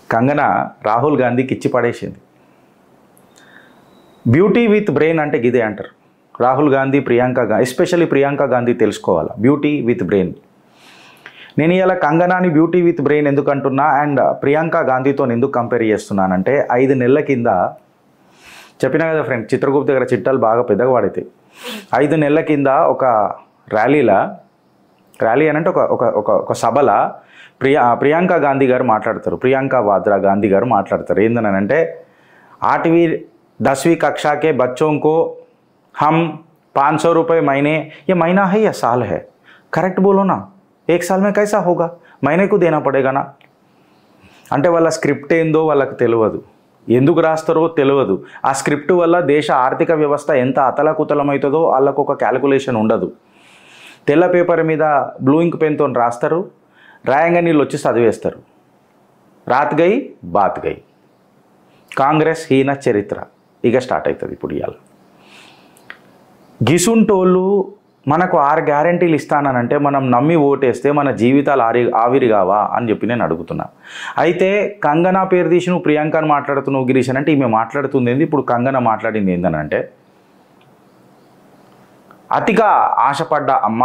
కంగన రాహుల్ గాంధీకి ఇచ్చి పడేసింది బ్యూటీ విత్ బ్రెయిన్ అంటే గిదే అంటారు రాహుల్ గాంధీ ప్రియాంక గాంధీ ఎస్పెషల్లీ ప్రియాంక గాంధీ తెలుసుకోవాలా బ్యూటీ విత్ బ్రెయిన్ నేను ఇలా కంగనాని బ్యూటీ విత్ బ్రెయిన్ ఎందుకు అంటున్నా అండ్ ప్రియాంక గాంధీతో ఎందుకు కంపేర్ చేస్తున్నానంటే ఐదు నెలల కింద చెప్పినా కదా ఫ్రెండ్ చిత్రగుప్త దగ్గర చిట్టాలు బాగా పెద్దగా పడతాయి ఐదు నెలల కింద ఒక ర్యాలీలా ర్యాలీ అని అంటే ఒక ఒక ఒక ఒక సభల ప్రియా ప్రియాంక గాంధీ గారు మాట్లాడతారు ప్రియాంక వాద్రా గాంధీ గారు మాట్లాడతారు ఏందని అంటే आठवीं दसवीं कक्षा के बच्चों को हम पाँच सौ रुपये महीने ये महीना है या साल है करेक्ट बोलो ना एक साल में कैसा होगा महीने को देना पड़ेगा ना అంటే వాళ్ళ స్క్రిప్ట్ ఏందో వాళ్ళకి తెలియదు ఎందుకు రాస్తారో తెలియదు ఆ స్క్రిప్ట్ వల్ల దేశ ఆర్థిక వ్యవస్థ ఎంత అతలకుతలమవుతుందో వాళ్ళకు ఒక క్యాలిక్యులేషన్ ఉండదు తెల్ల పేపర్ మీద బ్లూ ఇంక్ పెన్తో రాస్తారు రాయంగా నీళ్ళు వచ్చి చదివేస్తారు రాత్ గై బాత్ గై కాంగ్రెస్ హీన చరిత్ర ఇక స్టార్ట్ అవుతుంది ఇప్పుడు ఇవాళ గిసుంటోళ్ళు మనకు ఆరు గ్యారంటీలు ఇస్తానంటే మనం నమ్మి ఓటేస్తే మన జీవితాలు ఆరి ఆవిరి కావా అని చెప్పి నేను అడుగుతున్నా అయితే కంగనా పేరు తీసి నువ్వు ప్రియాంకని మాట్లాడుతున్నావు గిరీష్ అని అంటే ఈమె మాట్లాడుతుంది ఏంది ఇప్పుడు కంగన మాట్లాడింది ఏందనంటే అతిగా ఆశపడ్డ అమ్మ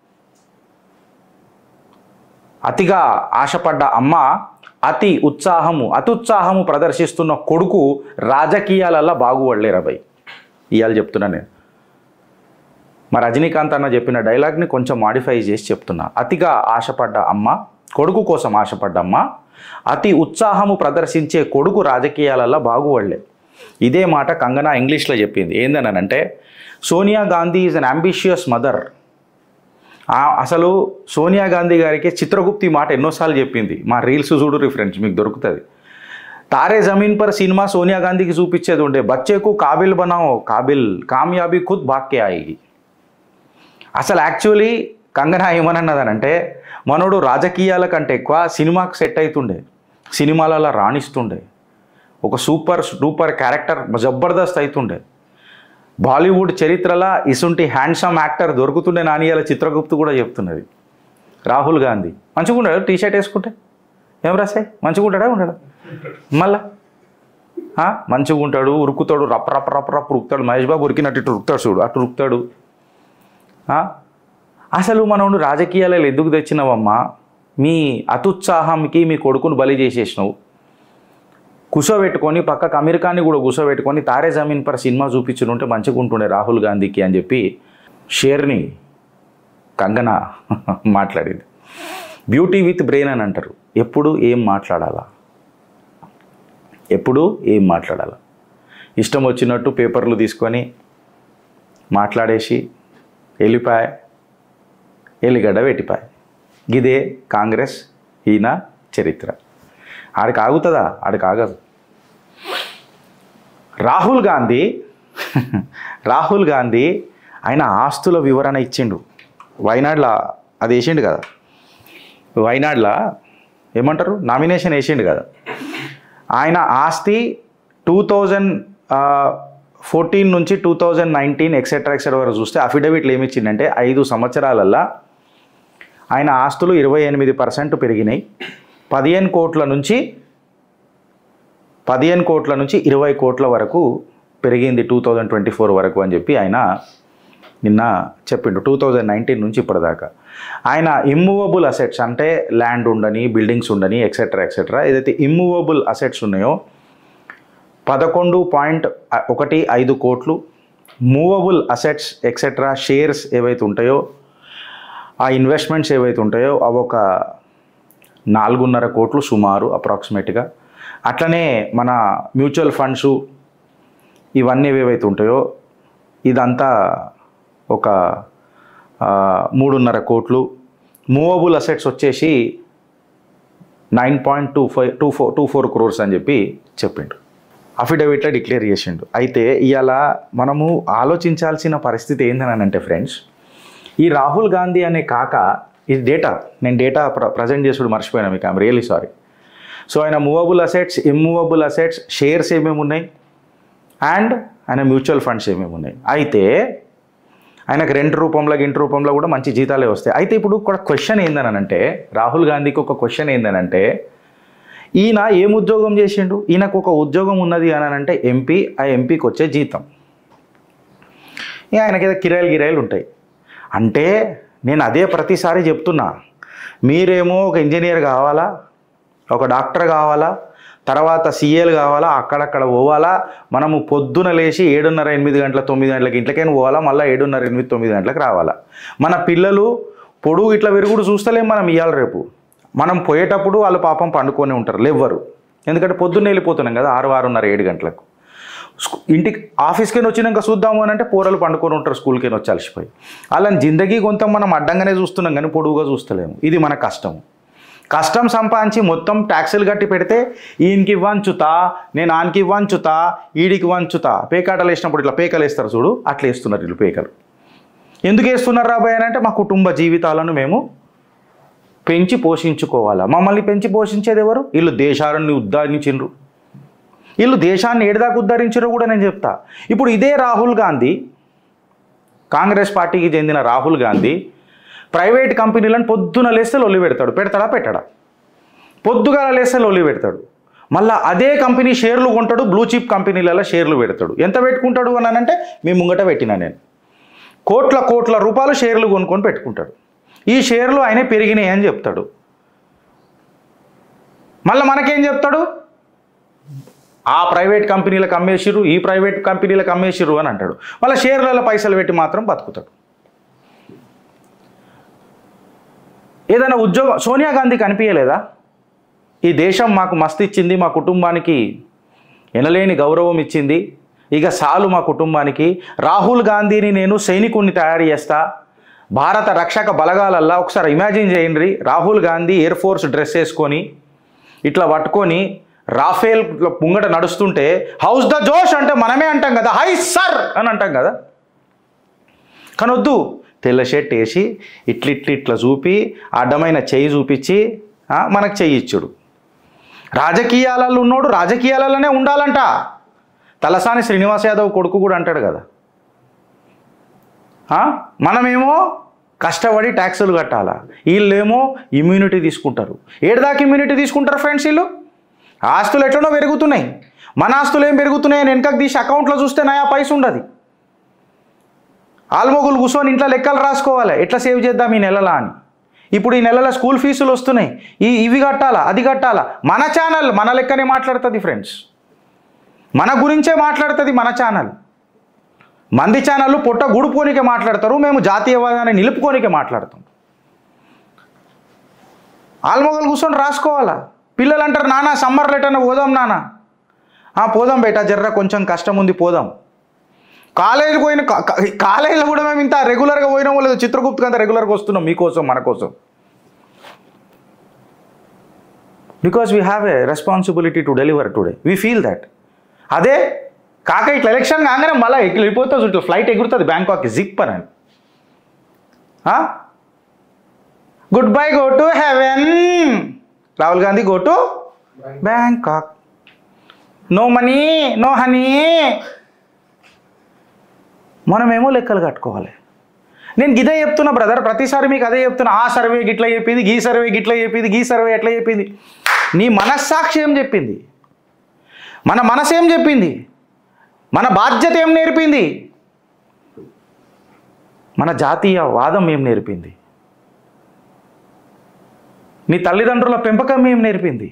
అతిగా ఆశపడ్డ అమ్మ అతి ఉత్సాహము అతుత్సాహము ప్రదర్శిస్తున్న కొడుకు రాజకీయాలల్లో బాగుపడలేరా భయ్ ఇవాళ చెప్తున్నా నేను మా రజనీకాంత్ అన్న చెప్పిన డైలాగ్ని కొంచెం మాడిఫై చేసి చెప్తున్నా అతిగా ఆశపడ్డ అమ్మ కొడుకు కోసం ఆశపడ్డ అమ్మ అతి ఉత్సాహము ప్రదర్శించే కొడుకు రాజకీయాలలో బాగుపడలే ఇదే మాట కంగనా ఇంగ్లీష్లో చెప్పింది ఏందనంటే Sonia Gandhi is an ambitious mother అసలు సోనియా గాంధీ గారికి చిత్రగుప్తి మాట ఎన్నోసార్లు చెప్పింది మా రీల్స్ చూడు రిఫరెన్స్ మీకు దొరుకుతుంది తారే జమీన్ పర్ సినిమా సోనియా గాంధీకి చూపించేది ఉండే బచ్చేకు కాబిల్ బనాओ కాబిల్ కామయాబీ ఖుద్ బాక్కే ఆయి అసలు యాక్చువల్లీ కంగనా ఏమనన్నదనంటే మనోడు రాజకీయాల కంటే ఎక్కువ సినిమాకు సెట్ అవుతుండే సినిమాలలో రాణిస్తుండే ఒక సూపర్ సూపర్ క్యారెక్టర్ జబర్దస్త్ అవుతుండే బాలీవుడ్ చరిత్రలో ఇసుంటి హ్యాండ్సమ్ యాక్టర్ దొరుకుతుండే నానియాల చిత్రగుప్తు కూడా చెప్తున్నది రాహుల్ గాంధీ మంచిగా ఉంటాడు టీ షర్ట్ వేసుకుంటే ఏం రాసాయి మంచిగా ఉంటాడా ఉంటాడా మళ్ళా ఆ, మంచిగా ఉంటాడు ఉరుకుతాడు రప్ప రప్ప రప్ప రప్ప ఉరుకుతాడు మహేష్ బాబు ఉరికినట్టు ఇటు ఉరుకుతాడు చూడు అటు ఉరుకుతాడు ఆ? అసలు మనం రాజకీయాలలో ఎందుకు తెచ్చినావమ్మా మీ అతుత్సాహంకి మీ కొడుకును బలి చేసేసినావు కూర్చోబెట్టుకొని పక్కకు అమెరికాని కూడా కూర్చోబెట్టుకొని తారే జమీన్ పర్ సినిమా చూపించుంటే మంచిగా ఉంటుండే రాహుల్ గాంధీకి అని చెప్పి షేర్ని కంగన మాట్లాడింది బ్యూటీ విత్ బ్రెయిన్ అని అంటారు ఎప్పుడు ఏం మాట్లాడాలా ఎప్పుడు ఏం మాట్లాడాలా ఇష్టం వచ్చినట్టు పేపర్లు తీసుకొని మాట్లాడేసి వెళ్ళిపాయ ఎల్లిగడ్డ పెట్టిపాయ గిదే కాంగ్రెస్ ఈయన చరిత్ర ఆడికి ఆగుతుందా ఆడికి ఆగదు రాహుల్ గాంధీ రాహుల్ గాంధీ ఆయన ఆస్తుల వివరణ ఇచ్చిండు వైనాడ్లో అది వేసిండు కదా వైనాడ్లో ఏమంటారు నామినేషన్ వేసిండు కదా ఆయన ఆస్తి టూ థౌజండ్ ఫోర్టీన్ నుంచి two thousand nineteen etcetera etcetera వరకు చూస్తే అఫిడవిట్లు ఏమి ఇచ్చిందంటే ఐదు సంవత్సరాలల్లో ఆయన ఆస్తులు ఇరవై ఎనిమిది పర్సెంట్ పెరిగినాయి పదిహేను కోట్ల నుంచి పదిహేను కోట్ల నుంచి ఇరవై కోట్ల వరకు పెరిగింది టూ థౌజండ్ ట్వంటీ ఫోర్ వరకు అని చెప్పి ఆయన నిన్న చెప్పిండు టూ థౌజండ్ నైన్టీన్ నుంచి ఇప్పటిదాకా ఆయన ఇమ్మూవబుల్ అసెట్స్ అంటే ల్యాండ్ ఉండని బిల్డింగ్స్ ఉండని ఎక్సెట్రా ఎక్సెట్రా ఏదైతే ఇమ్మూవబుల్ అసెట్స్ ఉన్నాయో పదకొండు పాయింట్ ఒకటి ఐదు కోట్లు మూవబుల్ అసెట్స్ ఎక్సెట్రా షేర్స్ ఏవైతే ఉంటాయో ఆ ఇన్వెస్ట్మెంట్స్ ఏవైతే ఉంటాయో అవి ఒక నాలుగున్నర కోట్లు సుమారు అప్రాక్సిమేట్గా అట్లనే మన మ్యూచువల్ ఫండ్స్ ఇవన్నీ ఏవైతే ఉంటాయో ఇదంతా ఒక ఆ, మూడున్నర కోట్లు మూవబుల్ అసెట్స్ వచ్చేసి nine point two five two four two four crores అని చెప్పి చెప్పిండు అఫిడవిట్లో డిక్లేర్ చేసిండు అయితే ఇవాళ మనము ఆలోచించాల్సిన పరిస్థితి ఏందని అంటే ఫ్రెండ్స్ ఈ రాహుల్ గాంధీ అనే కాక ఇది డేటా నేను డేటా ప్ర ప్రజెంట్ చేసుడు మర్చిపోయినా మీకు ఐమ్ రియలీ సారీ సో ఆయన movable assets immovable assets shares ఏమేమి ఉన్నాయి అండ్ ఆయన మ్యూచువల్ ఫండ్స్ ఏమేమి ఉన్నాయి అయితే ఆయనకు రెంట్ రూపంలో గింట రూపంలో కూడా మంచి జీతాలే వస్తాయి అయితే ఇప్పుడు కూడా క్వశ్చన్ ఏందనంటే రాహుల్ గాంధీకి ఒక క్వశ్చన్ ఏందనంటే ఈయన ఏం ఉద్యోగం చేసిండు ఈయనకు ఒక ఉద్యోగం ఉన్నది అని అంటే ఎంపీ ఆ ఎంపీకి వచ్చే జీతం ఇక ఆయనకి ఏదో కిరాయిలు గిరాయిలు ఉంటాయి అంటే నేను అదే ప్రతిసారి చెప్తున్నా మీరేమో ఒక ఇంజనీర్ కావాలా ఒక డాక్టర్ కావాలా తర్వాత సీఏలు కావాలా అక్కడక్కడ పోవాలా మనము పొద్దున లేచి ఏడున్నర ఎనిమిది గంటల తొమ్మిది గంటలకి ఇంట్లోకైనా పోవాలా మళ్ళీ ఏడున్నర ఎనిమిది తొమ్మిది గంటలకు రావాలా మన పిల్లలు పొడుగు ఇట్లా విరుగుడు చూస్తలేం మనం ఇవ్వాలి రేపు మనం పోయేటప్పుడు వాళ్ళు పాపం పండుకొని ఉంటారు లేవ్వరు ఎందుకంటే పొద్దున్న వెళ్ళిపోతున్నాం కదా ఆరు ఆరున్నర ఏడు గంటలకు స్కూ- ఇంటికి ఆఫీస్కి వచ్చినాక చూద్దాము అని అంటే పోరలు పండుకొని ఉంటారు స్కూల్కి వచ్చి అలసిపోయి వాళ్ళని జిందగీ కొంత మనం అడ్డంగానే చూస్తున్నాం కానీ పొడుగుగా చూస్తలేము ఇది మన కష్టం కష్టం సంపాదించి మొత్తం ట్యాక్సులు కట్టి పెడితే ఈయనకి ఇవ్వంచుతా నేను ఆనికి ఇవ్వంచుతా ఈడికి వంచుతా పేకాటలు వేసినప్పుడు ఇట్లా పేకలు వేస్తారు చూడు అట్లా వేస్తున్నారు వీళ్ళు పేకలు ఎందుకు వేస్తున్నారు రాబాయ్ అని అంటే మా కుటుంబ జీవితాలను మేము పెంచి పోషించుకోవాలా మమ్మల్ని పెంచి పోషించేది ఎవరు వీళ్ళు దేశాలను ఉద్ధరించిండ్రు వీళ్ళు దేశాన్ని ఏడుదాకా ఉద్ధరించారో కూడా నేను చెప్తా ఇప్పుడు ఇదే రాహుల్ గాంధీ కాంగ్రెస్ పార్టీకి చెందిన రాహుల్ గాంధీ ప్రైవేట్ కంపెనీలను పొద్దున లేస్తే లొల్లి పెడతాడు పెడతాడా పెట్టడా పొద్దుగాల లేస్తే లొల్లి పెడతాడు మళ్ళీ అదే కంపెనీ షేర్లు కొంటాడు బ్లూ చిప్ కంపెనీలలో షేర్లు పెడతాడు ఎంత పెట్టుకుంటాడు అని అంటే మీ ముంగట పెట్టినా నేను కోట్ల కోట్ల రూపాయలు షేర్లు కొనుక్కొని పెట్టుకుంటాడు ఈ షేర్లు ఆయన పెరిగినాయి అని చెప్తాడు మళ్ళీ మనకేం చెప్తాడు ఆ ప్రైవేట్ కంపెనీలకు అమ్మేసిరు ఈ ప్రైవేట్ కంపెనీలకు అమ్మేసిరు అని అంటాడు మళ్ళీ షేర్లలో పైసలు పెట్టి మాత్రం బతుకుతాడు ఏదైనా ఉద్యోగం సోనియా గాంధీకి అనిపించలేదా ఈ దేశం మాకు మస్తు ఇచ్చింది మా కుటుంబానికి ఎనలేని గౌరవం ఇచ్చింది ఇక సాలు మా కుటుంబానికి రాహుల్ గాంధీని నేను సైనికుడిని తయారు చేస్తా భారత రక్షక బలగాలల్లా ఒకసారి ఇమాజిన్ చేయండి Rahul Gandhi air force dress వేసుకొని ఇట్లా పట్టుకొని రాఫేల్ ముంగట నడుస్తుంటే హౌస్ ద జోష్ అంటే మనమే అంటాం కదా హై సర్ అని అంటాం కదా కానీ వద్దు తెల్ల షర్ట్ వేసి ఇట్ల ఇట్ల ఇట్లా చూపి అడ్డమైన చెయ్యి చూపించి ఆ, మనకు చెయ్యి ఇచ్చుడు రాజకీయాలలో ఉన్నోడు రాజకీయాలలోనే ఉండాలంట తలసాని శ్రీనివాస్ యాదవ్ కొడుకు కూడా అంటాడు కదా ఆ? మనమేమో కష్టపడి ట్యాక్సులు కట్టాలా వీళ్ళేమో ఇమ్యూనిటీ తీసుకుంటారు ఏడుదాకా ఇమ్యూనిటీ తీసుకుంటారు ఫ్రెండ్స్ వీళ్ళు ఆస్తులు ఎట్లనో పెరుగుతున్నాయి మన ఆస్తులు ఏం పెరుగుతున్నాయి అని వెనకకు తీసి అకౌంట్లో చూస్తే నయా పైస ఉండదు ఆల్మోగులు కూర్చొని ఇంట్లో లెక్కలు రాసుకోవాలి ఎట్లా సేవ్ చేద్దాం ఈ నెలలా అని ఇప్పుడు ఈ నెలల స్కూల్ ఫీజులు వస్తున్నాయి ఈ ఇవి కట్టాలా అది కట్టాలా మన ఛానల్ మన లెక్కనే మాట్లాడుతుంది ఫ్రెండ్స్ మన గురించే మాట్లాడుతుంది మన ఛానల్ మంది ఛానళ్ళు పొట్ట గుడుపుకోనికే మాట్లాడతారు మేము జాతీయవాదాన్ని నిలుపుకోనికే మాట్లాడతాం ఆల్మొగలు కూర్చొని రాసుకోవాలా పిల్లలు అంటారు నాన్న సమ్మర్ లెటర్న పోదాం నాన్న "ఆ, పోదాం బేటా జర్ర కొంచెం కష్టం ఉంది పోదాం కాలేజీకి పోయిన కా- కా- కాలేజీలో కూడా మేము ఇంత రెగ్యులర్గా పోయినామో లేదు చిత్రగుప్తకి అంత రెగ్యులర్గా వస్తున్నాం మీకోసం మన కోసం because we have a responsibility to deliver today we feel that అదే కాక ఇట్లా ఎలక్షన్ కాగానే మళ్ళీ ఇట్లా వెళ్ళిపోతుంది ఇట్లా ఫ్లైట్ ఎగురుతుంది బ్యాంకాక్కి జిప్ అని good bye go to heaven Rahul Gandhi go to Bangkok no money no honey మనమేమో లెక్కలు కట్టుకోవాలి నేను గిదే చెప్తున్నా బ్రదర్ ప్రతిసారి మీకు అదే చెప్తున్నా ఆ సర్వే గిట్లా చెప్పింది గీ సర్వే గిట్లా చెప్పింది గీ సర్వే ఎట్లా చెప్పింది నీ మనస్సాక్షి ఏం చెప్పింది మన మనసు ఏం చెప్పింది మన బాధ్యత ఏం నేర్పింది మన జాతీయ వాదం ఏం నేర్పింది నీ తల్లిదండ్రుల పెంపకం ఏం నేర్పింది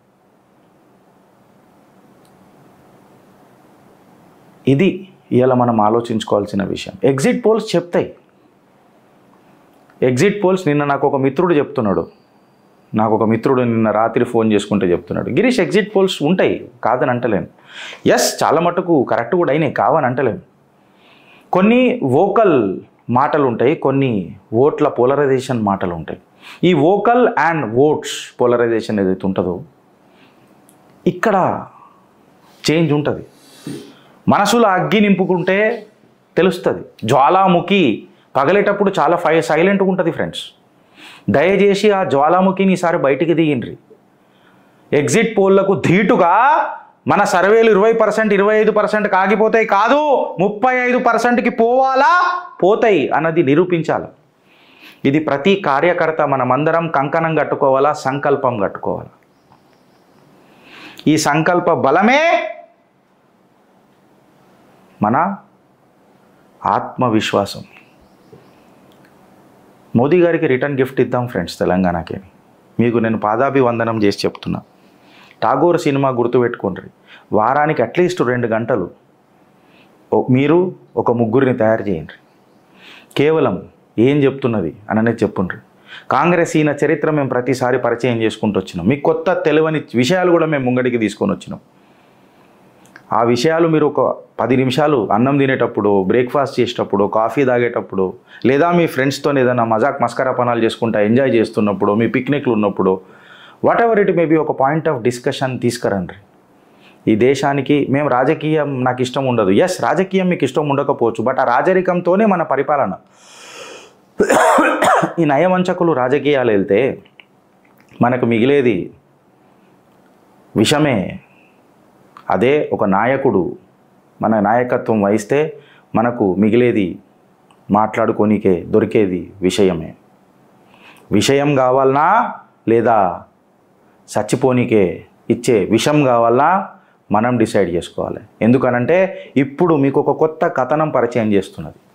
ఇది ఇవాళ మనం ఆలోచించుకోవాల్సిన విషయం ఎగ్జిట్ పోల్స్ చెప్తాయి ఎగ్జిట్ పోల్స్ నిన్న నాకు ఒక మిత్రుడు చెప్తున్నాడు నాకు ఒక మిత్రుడు నిన్న రాత్రి ఫోన్ చేసుకుంటే చెప్తున్నాడు గిరీష్ ఎగ్జిట్ పోల్స్ ఉంటాయి కాదని అంటలేను ఎస్ చాలా మటుకు కరెక్ట్ కూడా అయినాయి కావని అంటలేను కొన్ని వోకల్ మాటలు ఉంటాయి కొన్ని ఓట్ల పోలరైజేషన్ మాటలు ఉంటాయి ఈ వోకల్ అండ్ ఓట్స్ పోలరైజేషన్ ఏదైతే ఉంటుందో ఇక్కడ చేంజ్ ఉంటుంది మనసులో అగ్గి నింపుకుంటే తెలుస్తుంది జ్వాలాముఖి పగలేటప్పుడు చాలా ఫై సైలెంట్గా ఉంటుంది ఫ్రెండ్స్ దయచేసి ఆ జ్వాలాముఖిని ఈసారి బయటికి దిగిండ్రి ఎగ్జిట్ పోల్లకు ధీటుగా మన సర్వేలు ఇరవై పర్సెంట్ ఇరవై ఐదు పర్సెంట్ కాగిపోతాయి కాదు ముప్పై ఐదు పర్సెంట్కి పోవాలా పోతాయి అన్నది నిరూపించాలి ఇది ప్రతి కార్యకర్త మనమందరం కంకణం కట్టుకోవాలా సంకల్పం కట్టుకోవాలా ఈ సంకల్ప బలమే మన ఆత్మవిశ్వాసం మోదీ గారికి రిటర్న్ గిఫ్ట్ ఇద్దాం ఫ్రెండ్స్ తెలంగాణకి మీకు నేను పాదాభివందనం చేసి చెప్తున్నా టాగోర్ సినిమా గుర్తుపెట్టుకోండి వారానికి అట్లీస్ట్ రెండు గంటలు ఓ- మీరు ఒక ముగ్గురిని తయారు చేయండి కేవలం ఏం చెప్తున్నది అననే చెప్పుండ్రి కాంగ్రెస్ ఈయన చరిత్ర మేము ప్రతిసారి పరిచయం చేసుకుంటూ వచ్చినాం మీకు కొత్త తెలియని విషయాలు కూడా మేము ముంగడికి తీసుకొని వచ్చినాం ఆ విషయాలు మీరు ఒక పది నిమిషాలు అన్నం తినేటప్పుడు బ్రేక్ఫాస్ట్ చేసేటప్పుడు కాఫీ తాగేటప్పుడు లేదా మీ ఫ్రెండ్స్తో ఏదైనా మజాక్ మస్కరా పనాలు చేసుకుంటా ఎంజాయ్ చేస్తున్నప్పుడు మీ పిక్నిక్లు ఉన్నప్పుడు వాట్ ఎవర్ ఇట్ మేబీ ఒక పాయింట్ ఆఫ్ డిస్కషన్ తీసుకురండి ఈ దేశానికి మేము రాజకీయం నాకు ఇష్టం ఉండదు ఎస్ రాజకీయం మీకు ఇష్టం ఉండకపోవచ్చు బట్ ఆ రాజరికంతోనే మన పరిపాలన ఈ నయవంచకులు రాజకీయాలు వెళ్తే మనకు మిగిలేది విషమే అదే ఒక నాయకుడు మన నాయకత్వం వహిస్తే మనకు మిగిలేది మాట్లాడుకోనికే దొరికేది విషయమే విషయం కావాలనా లేదా చచ్చిపోనీకే ఇచ్చే విషం కావాలనా మనం డిసైడ్ చేసుకోవాలి ఎందుకనంటే ఇప్పుడు మీకు ఒక కొత్త కథనం పరిచయం చేస్తున్నది